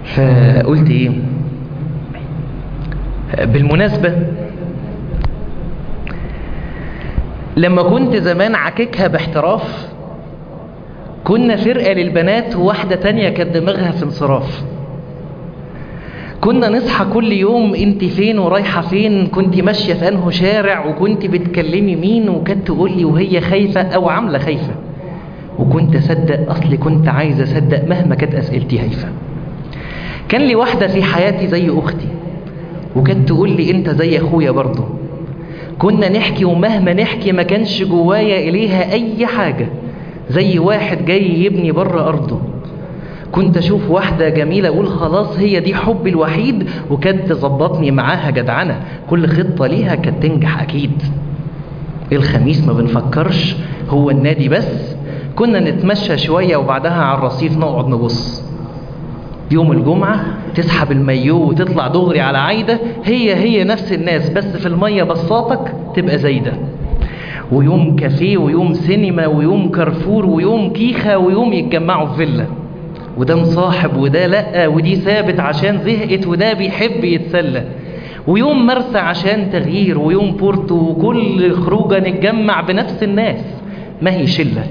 فقلت ايه بالمناسبة لما كنت زمان عككها باحتراف كنا فرقة للبنات وواحدة تانية كانت دماغها في انصراف كنا نصحى كل يوم انت فين ورايحة فين كنت ماشية في انه شارع وكنت بتكلمي مين وكانت تقول لي وهي خايفة او عاملة خايفة وكنت اصدق اصلي كنت عايز اصدق مهما كانت اسئلتي هايفة كان لي واحدة في حياتي زي اختي وكانت تقول لي انت زي اخويا برضه كنا نحكي ومهما نحكي ما كانش جوايا اليها اي حاجة زي واحد جاي يبني بره ارضه كنت اشوف واحدة جميلة اقول خلاص هي دي حبي الوحيد وكانت تظبطني معاها جدعنة كل خطة ليها كانت تنجح اكيد الخميس ما بنفكرش هو النادي بس كنا نتمشى شوية وبعدها على الرصيف نقعد نبص يوم الجمعة تسحب المايو وتطلع دغري على عايدة هي هي نفس الناس بس في المية بصاتك تبقى زايدة ويوم كافيه ويوم سينما ويوم كارفور ويوم كيخة ويوم يتجمعوا في فيلا وده مصاحب وده لأ ودي ثابت عشان زهقت وده بيحب يتسلى ويوم مرسى عشان تغيير ويوم بورتو وكل خروجة نتجمع بنفس الناس ما هي شلة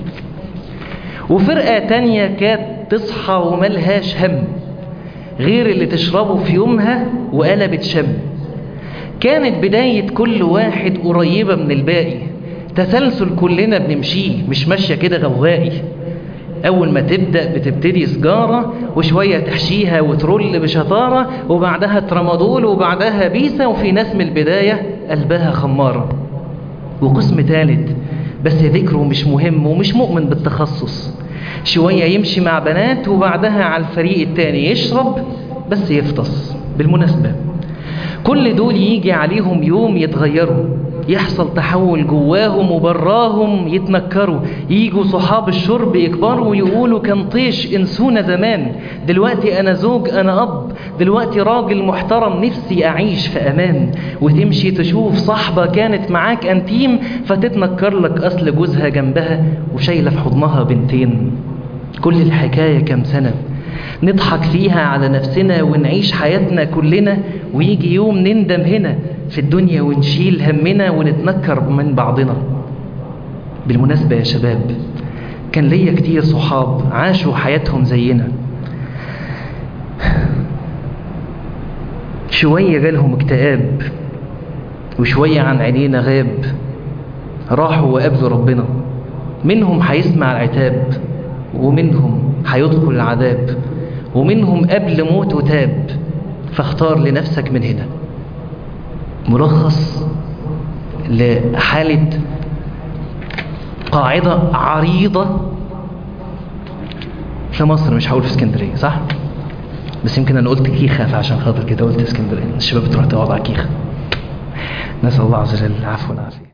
وفرقة تانية كانت تصحى وملهاش هم غير اللي تشربه في يومها وقلبت شم كانت بداية كل واحد قريبة من الباقي تسلسل كلنا بنمشيه مش ماشية كده غوائي أول ما تبدأ بتبتدي سجارة وشوية تحشيها وترل بشطارة وبعدها ترامادول وبعدها بيسة وفي ناس من البداية قلبها خمارة وقسم ثالث بس ذكره مش مهم ومش مؤمن بالتخصص شوية يمشي مع بنات وبعدها على الفريق التاني يشرب بس يفطس بالمناسبة كل دول يجي عليهم يوم يتغيروا يحصل تحول جواهم وبراهم يتنكروا يجوا صحاب الشرب يكبروا ويقولوا كان طيش انسونا زمان دلوقتي انا زوج انا اب دلوقتي راجل محترم نفسي اعيش في امان وتمشي تشوف صاحبة كانت معاك انتيم فتتنكر لك اصل جوزها جنبها وشايلة في حضنها بنتين كل الحكاية كام سنة نضحك فيها على نفسنا ونعيش حياتنا كلنا ويجي يوم نندم هنا في الدنيا ونشيل همنا ونتنكر من بعضنا بالمناسبة يا شباب كان ليا كتير صحاب عاشوا حياتهم زينا شوية جالهم اكتئاب وشوية عن عينينا غاب راحوا وقابلوا ربنا منهم هيسمع العتاب ومنهم هيدخل العذاب ومنهم قبل موته تاب فاختار لنفسك من هنا ملخص لحالة قاعدة عريضة في مصر مش هقول في اسكندرية صح؟ بس يمكن انا قلت كيخة فعشان خاطر كده قلت اسكندرية الشباب تروح تقعد على كيخة نسأل الله عز وجل العفو والعافية